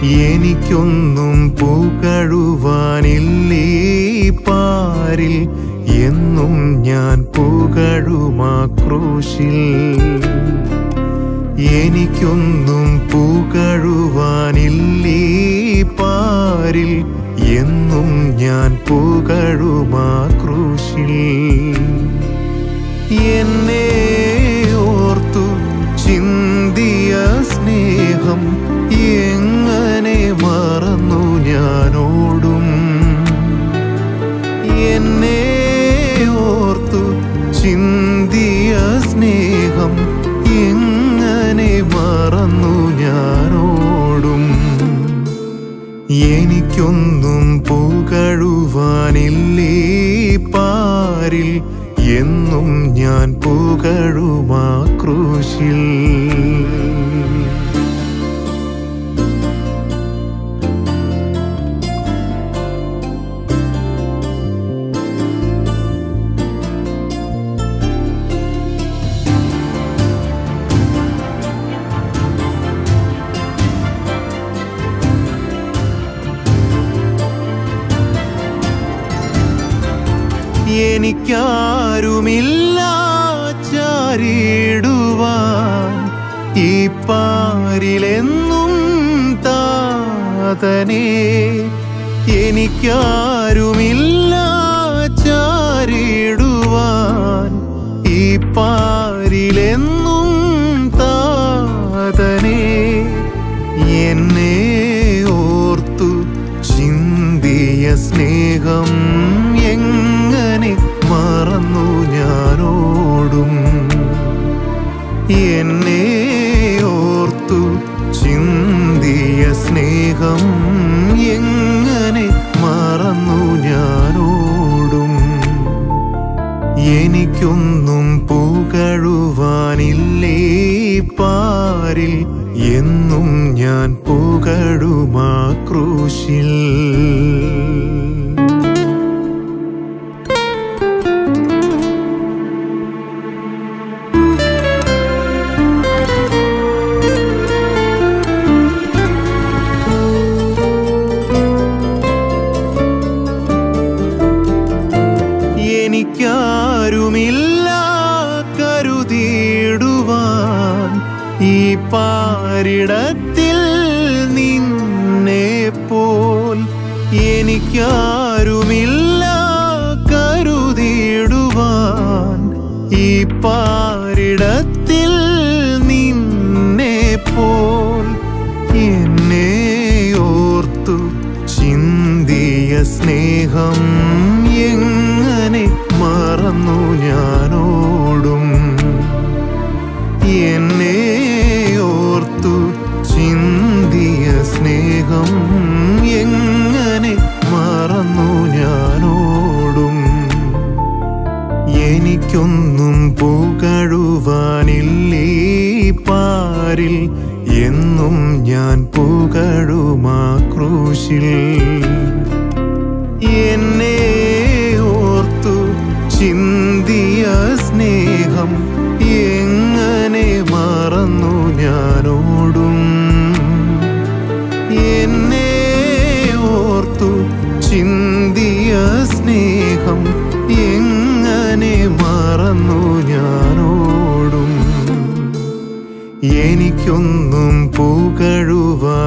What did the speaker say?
എനിക്കൊന്നും പുകഴുവാനില്ലേ പാരിൽ എന്നും ഞാൻ പുകഴുമാ ക്രൂശിൽ എനിക്കൊന്നും പുകഴുവാനില്ലേ പാരിൽ എന്നും ഞാൻ പുകഴുമാ ക്രൂശിൽ എന്നെ ഓർത്തു ചിന്തിയ സ്നേഹം എങ്ങനെ മറന്നു ഞാനോടും എന്നെ ഓർത്തു ചിന്തിയ സ്നേഹം എങ്ങനെ മറന്നു ഞാനോടും എനിക്കൊന്നും പുകഴുവാനില്ലേ പാരിൽ എന്നും ഞാൻ പുകഴുമാ ക്രൂശിൽ എനിക്കാരുമില്ല ചാരിടുവാൻ ഈ പാരിലെന്നും താതനെ എനിക്കാരുമില്ല ചാരിടുവാൻ ഈ പാരിലെന്നും താതനെ എന്നെ ഓർത്തു ചിന്തിയ സ്നേഹം എങ്ങനെ മറന്നു ഞാനോടും എന്നെ ഓർത്തു ചിന്തിയ സ്നേഹം എങ്ങനെ മറന്നു ഞാനോടും എനിക്കൊന്നും പുകഴുവാനില്ലേ പാരിൽ എന്നും ഞാൻ പുകഴുമാ ക്രൂശിൽ എനിക്കാരുമില്ല കരുതിയിടുവാൻ ഈ പാരിടത്തിൽ നിന്നെ പോൽ എനിക്കാരുമില്ല കരുതിയിടുവാൻ ഈ പാരിടത്തിൽ നിന്നെ പോൽ എന്നെ ഓർത്തു ചിന്തിയ സ്നേഹം എങ്ങനെ മറന്നു ഞാനോടും എന്നെ ഓർത്തു ചിന്തിയ സ്നേഹം എങ്ങനെ മറന്നു ഞാനോടും എനിക്കൊന്നും പുകഴുവാനില്ലേ പാരിൽ എന്നും ഞാൻ പുകഴുമാ ക്രൂശിൽ എന്നെ ഓർത്തു ചിന്തിയ സ്നേഹം എങ്ങനെ മറന്നു ഞാനോടും എന്നെ ഓർത്തു ചിന്തിയ സ്നേഹം എങ്ങനെ മറന്നു ഞാനോടും എനിക്കൊന്നും പുകഴുവാനില്ലേ